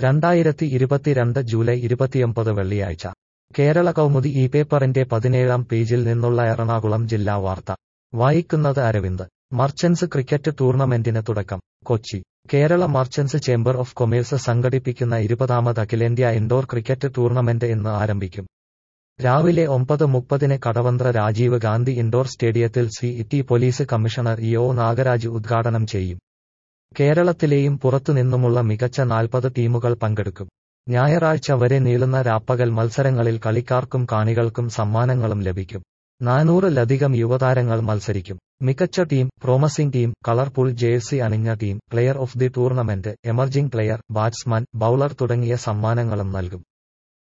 രണ്ടായിരത്തി ഇരുപത്തിരണ്ട് ജൂലൈ ഇരുപത്തിയൊമ്പത് വെള്ളിയാഴ്ച കേരള കൗമുദി ഈ പേപ്പറിന്റെ പതിനേഴാം പേജിൽ നിന്നുള്ള എറണാകുളം ജില്ലാ വാർത്ത വായിക്കുന്നത് അരവിന്ദ് മർച്ചന്റ്സ് ക്രിക്കറ്റ് ടൂർണമെന്റിന് തുടക്കം Kochi Kerala merchants chamber of commerce സംഘടിപ്പിക്കുന്ന ഇരുപതാമത് അഖിലേന്ത്യാ ഇൻഡോർ ക്രിക്കറ്റ് ടൂർണമെന്റ് ഇന്ന് ആരംഭിക്കും രാവിലെ ഒമ്പത് മുപ്പതിന് കടവന്ത്ര രാജീവ് ഗാന്ധി ഇൻഡോർ സ്റ്റേഡിയത്തിൽ C T police commissioner E O Nagaraj ഉദ്ഘാടനം ചെയ്യും കേരളത്തിലെയും പുറത്തുനിന്നുമുള്ള മികച്ച നാൽപ്പത് ടീമുകൾ പങ്കെടുക്കും ഞായറാഴ്ച വരെ നീളുന്ന രാപ്പകൽ മത്സരങ്ങളിൽ കളിക്കാർക്കും കാണികൾക്കും സമ്മാനങ്ങളും ലഭിക്കും നാനൂറിലധികം യുവതാരങ്ങൾ മത്സരിക്കും മികച്ച team promising team colourful jersey അണിഞ്ഞ team player of the tournament emerging player batsman bowler തുടങ്ങിയ സമ്മാനങ്ങളും നൽകും